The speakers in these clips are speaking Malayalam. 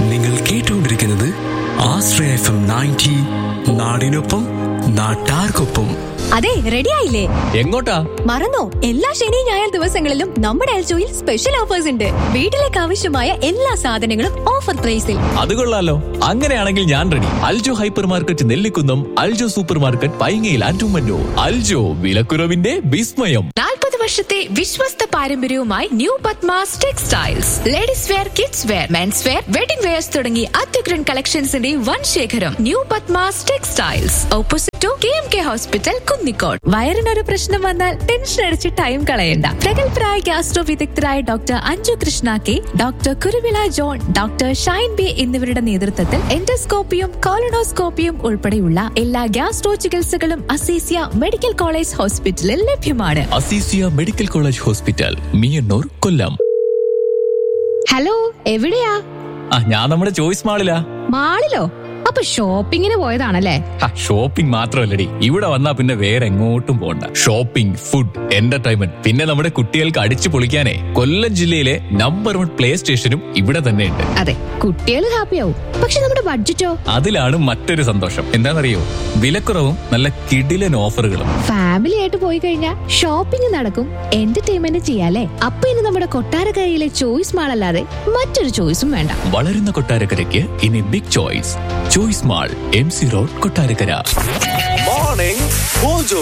നിങ്ങൾ കേട്ടുകൊണ്ടിരിക്കുന്നത് ആശ്രയ എഫ് എം നയൻറ്റി നാടിനൊപ്പം നാട്ടാർക്കൊപ്പം അതെ റെഡി ആയില്ലേ എങ്ങോട്ടാ മറന്നോ എല്ലാ ശനി ഞായർ ദിവസങ്ങളിലും നമ്മുടെ എൽജോയിൽ സ്പെഷ്യൽ ഓഫേഴ്സ് ഉണ്ട് വീട്ടിലേക്ക് ആവശ്യമായ എല്ലാ സാധനങ്ങളും ഓഫർ പ്രൈസിൽ അത് കൊള്ളാലോ അങ്ങനെയാണെങ്കിൽ ഞാൻ ready Aljo hyper market Nellikunnam Aljo super market പൈങ്ങയിൽ ആൻഡുമന്നൂർ അൽജോ വിലക്കുറവിന്റെ വിസ്മയം നാൽപ്പത് വർഷത്തെ വിശ്വസ്ത പാരമ്പര്യവുമായി new Padmas textiles ladies wear kids wear mens wear wedding wears തുടങ്ങി അത്യുഗ്രൻ കളക്ഷൻസിന്റെ വൻ ശേഖരം new Padmas textiles opposite to K M K hospital Kunnicode വയറിനൊരു പ്രശ്നം വന്നാൽ ടെൻഷൻ അടിച്ച് ടൈം കളയണ്ട പ്രഗത്ഭരായ ഗ്യാസ്ട്രോ വിദഗ്ധരായ doctor Anju Krishna K doctor Kuruvila John doctor Shine B എന്നിവരുടെ നേതൃത്വത്തിൽ എൻഡോസ്കോപ്പിയും കോളനോസ്കോപ്പിയും ഉൾപ്പെടെയുള്ള എല്ലാ ഗ്യാസ്ട്രോ ചികിത്സകളും അസീസിയ മെഡിക്കൽ കോളേജ് ഹോസ്പിറ്റലിൽ ലഭ്യമാണ് Aziziya medical college hospital Meeyannoor Kollam hello എവിടെയാ ആ ഞാൻ നമ്മുടെ ചോയ്സ് മാളിലാ മാളിലോ അപ്പൊ ഷോപ്പിങ്ങിന് പോയതാണല്ലേ ഷോപ്പിംഗ് മാത്രമല്ലടി ഇവിടെ വന്നാ പിന്നെ വേറെ എങ്ങോട്ടും പോണ്ട ഷോപ്പിംഗ് ഫുഡ് എന്റർടൈൻമെന്റ് പിന്നെ നമ്മുടെ കുട്ടികൾക്ക് അടിച്ചു പൊളിക്കാനേ കൊല്ലം ജില്ലയിലെ നമ്പർ വൺ പ്ലേ സ്റ്റേഷനും ഇവിടെ തന്നെയുണ്ട് അതെ കുട്ടികൾ ഹാപ്പിയാവും പക്ഷെ നമ്മുടെ ബഡ്ജറ്റോ അതിലാണ് മറ്റൊരു സന്തോഷം എന്താണെന്നറിയോ വിലക്കുറവും നല്ല കിടിലൻ ഓഫറുകളും ഫാമിലി ആയിട്ട് പോയി കഴിഞ്ഞാൽ ഷോപ്പിംഗ് നടക്കും എന്റർടൈൻമെന്റ് ചെയ്യാലേ അപ്പൊ ഇനി നമ്മുടെ കൊട്ടാരക്കരയിലെ ചോയ്സ് മാൾ അല്ലാതെ മറ്റൊരു ചോയ്സും വേണ്ട വളരുന്ന കൊട്ടാരക്കരയ്ക്ക് ഇനി big choice choice mall M C road Kottarakkara morning mojo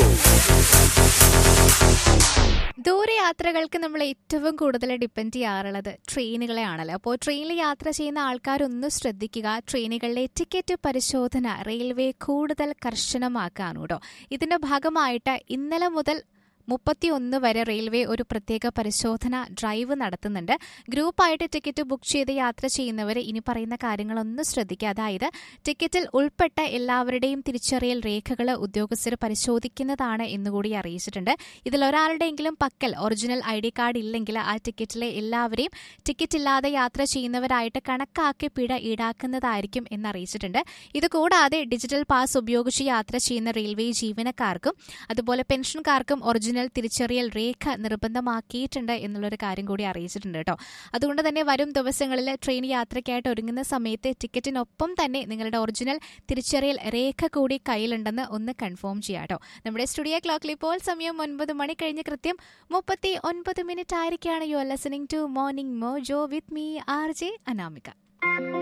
ദൂരയാത്രകൾക്ക് നമ്മൾ ഏറ്റവും കൂടുതൽ ഡിപ്പെൻഡ് ചെയ്യാറുള്ളത് ട്രെയിനുകളെ ആണല്ലോ അപ്പോൾ ട്രെയിനിൽ യാത്ര ചെയ്യുന്ന ആൾക്കാരൊന്ന് ശ്രദ്ധിക്കുക ട്രെയിനുകളിലെ ടിക്കറ്റ് പരിശോധന റെയിൽവേ കൂടുതൽ കർശനമാക്കാണ് കേട്ടോ ഇതിന്റെ ഭാഗമായിട്ട് ഇന്നലെ മുതൽ മുപ്പത്തി ഒന്ന് വരെ റെയിൽവേ ഒരു പ്രത്യേക പരിശോധന ഡ്രൈവ് നടത്തുന്നുണ്ട് ഗ്രൂപ്പായിട്ട് ടിക്കറ്റ് ബുക്ക് ചെയ്ത് യാത്ര ചെയ്യുന്നവർ ഇനി പറയുന്ന കാര്യങ്ങളൊന്ന് ശ്രദ്ധിക്കുക അതായത് ടിക്കറ്റിൽ ഉൾപ്പെട്ട എല്ലാവരുടെയും തിരിച്ചറിയൽ രേഖകൾ ഉദ്യോഗസ്ഥർ പരിശോധിക്കുന്നതാണ് എന്നുകൂടി അറിയിച്ചിട്ടുണ്ട് ഇതിൽ ഒരാളുടെയെങ്കിലും പക്കൽ ഒറിജിനൽ ഐ ഡി കാർഡ് ഇല്ലെങ്കിൽ ആ ടിക്കറ്റിലെ എല്ലാവരെയും ടിക്കറ്റ് ഇല്ലാതെ യാത്ര ചെയ്യുന്നവരായിട്ട് കണക്കാക്കി പിഴ ഈടാക്കുന്നതായിരിക്കും എന്നറിയിച്ചിട്ടുണ്ട് ഇത് കൂടാതെ ഡിജിറ്റൽ പാസ് ഉപയോഗിച്ച് യാത്ര ചെയ്യുന്ന റെയിൽവേ ജീവനക്കാർക്കും അതുപോലെ പെൻഷൻകാർക്കും ഒറിജിനൽ തിരിച്ചറിയൽ രേഖ നിർബന്ധമാക്കിയിട്ടുണ്ട് എന്നുള്ളൊരു കാര്യം കൂടി അറിയിച്ചിട്ടുണ്ട് കേട്ടോ അതുകൊണ്ട് തന്നെ വരും ദിവസങ്ങളിൽ ട്രെയിൻ യാത്രയ്ക്കായിട്ട് ഒരുങ്ങുന്ന സമയത്ത് ടിക്കറ്റിനൊപ്പം തന്നെ നിങ്ങളുടെ ഒറിജിനൽ തിരിച്ചറിയൽ രേഖ കൂടി കയ്യിലുണ്ടെന്ന് ഒന്ന് കൺഫേം ചെയ്യാം കേട്ടോ നമ്മുടെ സ്റ്റുഡിയോ ക്ലോക്കിൽ ഇപ്പോൾ സമയം ഒൻപത് മണി കഴിഞ്ഞ് കൃത്യം മുപ്പത്തി ഒൻപത് മിനിറ്റ് ആയിരിക്കുകയാണ് you are listening to morning mojo with me R J Anamika